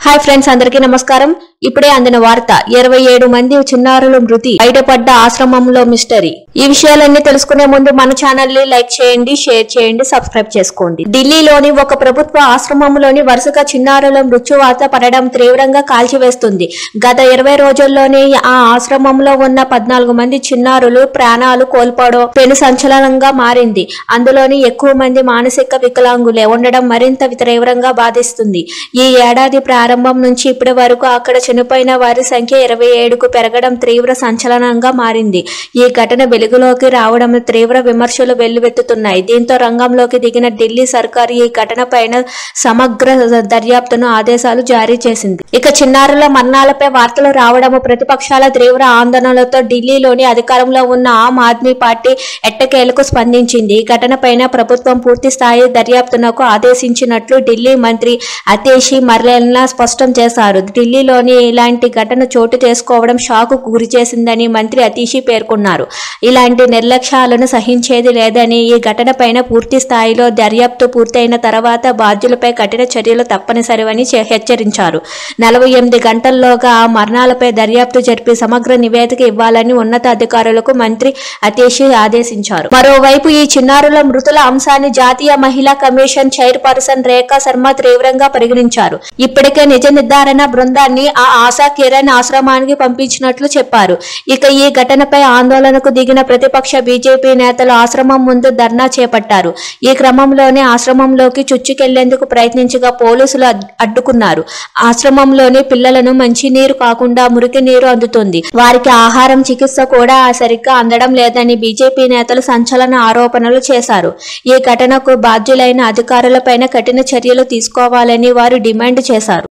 hi friends అందరికీ నమస్కారం ఇప్పుడే అందిన వార్త ఇరవై ఏడు మంది చిన్నారులు మృతి బయటపడ్డ ఆశ్రమంలో మిస్టరీ ఈ విషయాలన్నీ తెలుసుకునే ముందు మన ఛానల్ ని లైక్ చేయండి షేర్ చేయండి సబ్స్క్రైబ్ చేసుకోండి ఢిల్లీలోని ఒక ప్రభుత్వ ఆశ్రమంలోని వరుసగా చిన్నారుల మృత్యువార్త పడడం తీవ్రంగా కాల్చివేస్తుంది గత ఇరవై రోజుల్లోనే ఆ ఆశ్రమంలో ఉన్న పద్నాలుగు మంది చిన్నారులు ప్రాణాలు కోల్పోవడం పెను సంచలనంగా మారింది అందులోని ఎక్కువ మంది మానసిక వికలాంగులే ఉండడం మరింత తీవ్రంగా బాధిస్తుంది ఈ ఏడాది ప్రారంభం నుంచి ఇప్పటి వరకు అక్కడ చనిపోయిన వారి సంఖ్య ఇరవై ఏడుకు పెరగడం తీవ్ర సంచలనంగా మారింది ఈ ఘటన వెలుగులోకి రావడం తీవ్ర విమర్శలు వెల్లువెత్తుతున్నాయి దీంతో రంగంలోకి దిగిన ఢిల్లీ సర్కార్ ఈ ఘటన పైన సమగ్ర దర్యాప్తును ఆదేశాలు జారీ చేసింది ఇక చిన్నారుల మరణాలపై వార్తలు రావడము ప్రతిపక్షాల తీవ్ర ఆందోళనలతో ఢిల్లీలోని అధికారంలో ఉన్న ఆమ్ ఆద్మీ పార్టీ ఎట్టకేలకు స్పందించింది ఈ ఘటనపైన ప్రభుత్వం పూర్తి స్థాయి దర్యాప్తునకు ఆదేశించినట్లు ఢిల్లీ మంత్రి అతేషి మర్లేనా స్పష్టం చేశారు ఢిల్లీలోని ఇలాంటి ఘటన చోటు చేసుకోవడం షాకు గురి చేసిందని మంత్రి అతీషి పేర్కొన్నారు ఇలాంటి నిర్లక్ష్యాలను సహించేది లేదని ఈ ఘటనపైన పూర్తి స్థాయిలో దర్యాప్తు పూర్తయిన తర్వాత బాధ్యులపై కఠిన చర్యలు తప్పనిసరివని చె- హెచ్చరించారు నలభై ఎనిమిది గంటల్లోగా ఆ మరణాలపై దర్యాప్తు జరిపి సమగ్ర నివేదిక ఇవ్వాలని ఉన్నత అధికారులకు మంత్రి అతీషి ఆదేశించారు మరోవైపు ఈ చిన్నారుల మృతుల అంశాన్ని జాతీయ మహిళా కమిషన్ చైర్పర్సన్ రేఖా శర్మ తీవ్రంగా పరిగణించారు ఇప్పటికే నిజ నిర్ధారణ బృందాన్ని ఆ ఆశా కిరణ్ ఆశ్రమానికి పంపించినట్లు చెప్పారు ఇక ఈ ఘటనపై ఆందోళనకు దిగిన ప్రతిపక్ష బీజేపీ నేతలు ఆశ్రమం ముందు ధర్నా చేపట్టారు ఈ క్రమంలోనే ఆశ్రమంలోకి చుచ్చుకెళ్లేందుకు ప్రయత్నించగా పోలీసులు అడ్- అడ్డుకున్నారు ఆశ్రమంలోని పిల్లలను మంచినీరు కాకుండా మురికి నీరు అందుతుంది వారికి ఆహారం చికిత్స కూడా సరిగ్గా అందడం లేదని బీజేపీ నేతలు సంచలన ఆరోపణలు చేశారు ఈ ఘటనకు బాధ్యులైన అధికారులపైన కఠిన చర్యలు తీసుకోవాలని వారు డిమాండ్ చేశారు